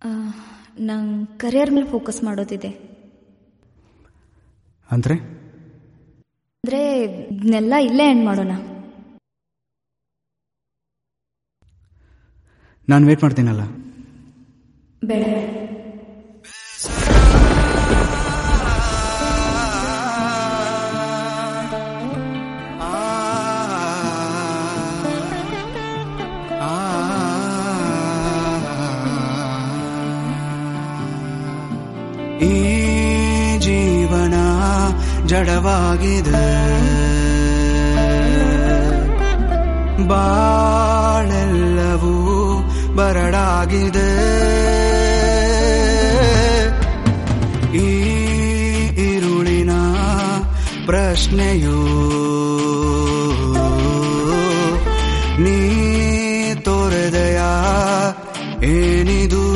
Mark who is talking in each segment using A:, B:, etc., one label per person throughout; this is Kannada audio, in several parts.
A: ನಂಗೆ ಕರಿಯರ್ ಮೇಲೆ ಫೋಕಸ್ ಮಾಡೋದಿದೆ
B: ಅಂದರೆ
A: ಅಂದರೆ ಇದನ್ನೆಲ್ಲ ಇಲ್ಲೇ ಎಂಡ್ ಮಾಡೋಣ
B: ನಾನು ವೇಟ್ ಮಾಡ್ತೀನಲ್ಲ
A: ಬೇಡ
B: ಈ ಜೀವನ ಜಡವಾಗಿದೆ ಬಾಳೆಲ್ಲವೂ ಬರಡಾಗಿದೆ ಈ ಇರುಳಿನ ಪ್ರಶ್ನೆಯು ನೀ ತೋರದೆಯ ಏನಿದು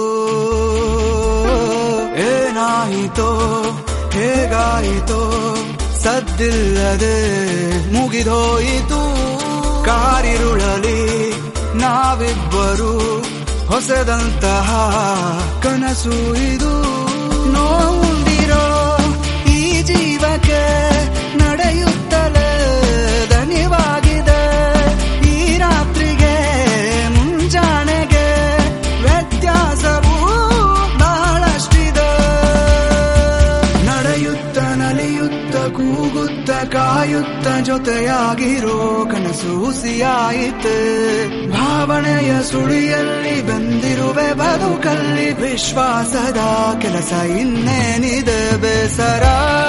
B: ಏನಾಯಿತೋ ಹೇಗಾಯಿತೋ ಸದ್ದಿಲ್ಲದೆ ಮುಗಿದೋಯಿತು ಕಾರಿರುಳಲಿ ನಾವಿಬ್ಬರು ಹೊಸದಂತಹ ಕನಸು ಇದು ನೋಡಿರೋ ಈ ಜೀವಕ್ಕೆ ನಡೆಯುತ್ತಲೇ ದನಿವಾಗಿದೆ ಈ ರಾತ್ರಿಗೆ ಮುಂಜಾನೆಗೆ ವ್ಯತ್ಯಾಸವೂ ಬಹಳಷ್ಟಿದೆ ನಡೆಯುತ್ತ ನಲಿಯುತ್ತ ಕೂಗುತ್ತ ಕಾಯುತ್ತ ಜೊತೆಯಾಗಿರೋ ಕನಸು ಹುಸಿಯಾಯಿತೆ ಭಾವನೆಯ ಸುಳಿಯಲ್ಲಿ ಬಂದಿರುವೆ ಬದುಕಲ್ಲಿ ವಿಶ್ವಾಸದ ಕೆಲಸ ಇನ್ನೇನಿದೆ ಬೇಸರ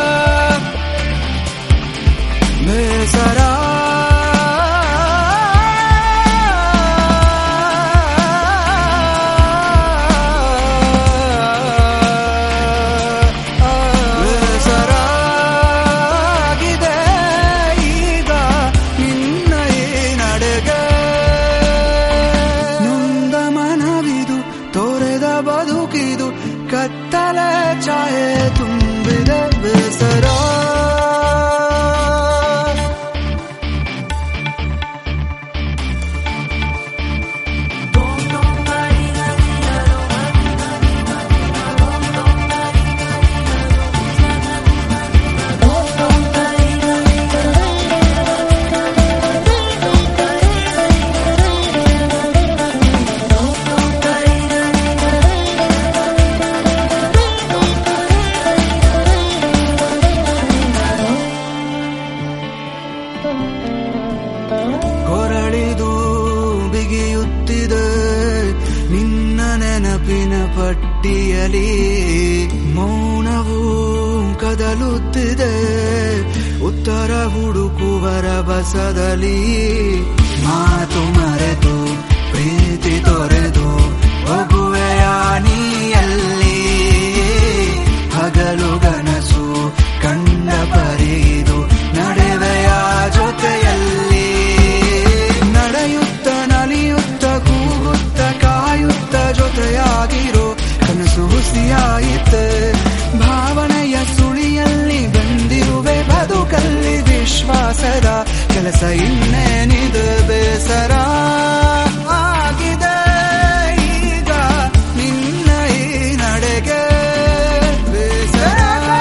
B: ಬೇಸರ ಬೇಸರಾಗಿದೆ ಈಗ ನಿನ್ನ ಈ ನಡೆಗೆ ನೊಂದ ಮನವಿದು ತೋರೆದ ಬದುಕಿದು ಕತ್ತಲೆ ಛಾಯೆ ತುಂಬಿದ ಬೇಸರ ಕೊರಳಿದು ಬಿಗಿಯುತ್ತಿದೆ ನಿನ್ನ ನೆನಪಿನ ಪಟ್ಟಿಯಲಿ ಮೌನವು ಕದಲುತ್ತಿದೆ ಉತ್ತರ ಹುಡುಕುವರ ಬಸದಲ್ಲಿ ಮಾತು ಮರೆತು ಪ್ರೀತಿ ತೊರೆದು ಹೋಗುವೆಯ ನೀಯಲ್ಲಿ ಹಗಲು ಗನಸು ಕಂಡ ಪರಿದು ನಡೆವೆಯ ಜೊತೆಯಲ್ಲಿ ನಡೆಯುತ್ತ ನಲಿಯುತ್ತ ಕೂಗುತ್ತ ಕಾಯುತ್ತ ಜೊತೆಯಾಗಿರೋ ಕನಸು ಹುಸಿಯಾಯಿತೆ ಭಾವನೆಯ ಸುಳಿಯಲ್ಲಿ ಬಂದಿರುವೆ ಬದುಕಲ್ಲಿ ವಿಶ್ವಾಸದ ಕೆಲಸ ಇನ್ನೇನಿದೆ ಬೇಸರ ಆಗಿದೆ ಈಗ ನಿನ್ನ ಈ ನಡೆಗೆ ಬೇಸರ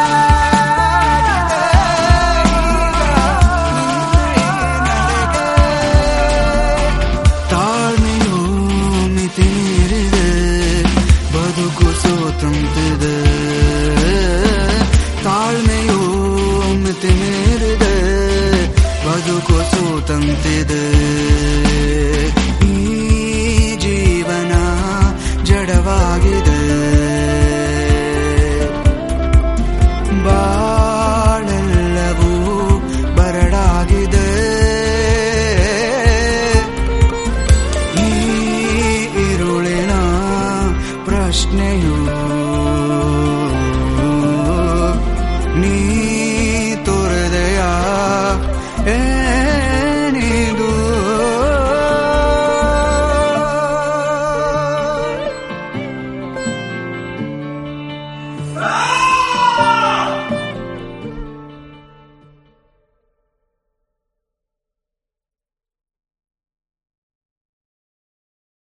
B: ತಾಳ್ಮೆಯು ಮಿತಿ ಮೀರಿದೆ ಬದುಕು ಸೋತಂತಿದೆ ತಾಳ್ಮೆಯು ಮಿತಿ ಮೀರಿದೆ ಬದುಕು ಸೋತಂತಿದೆ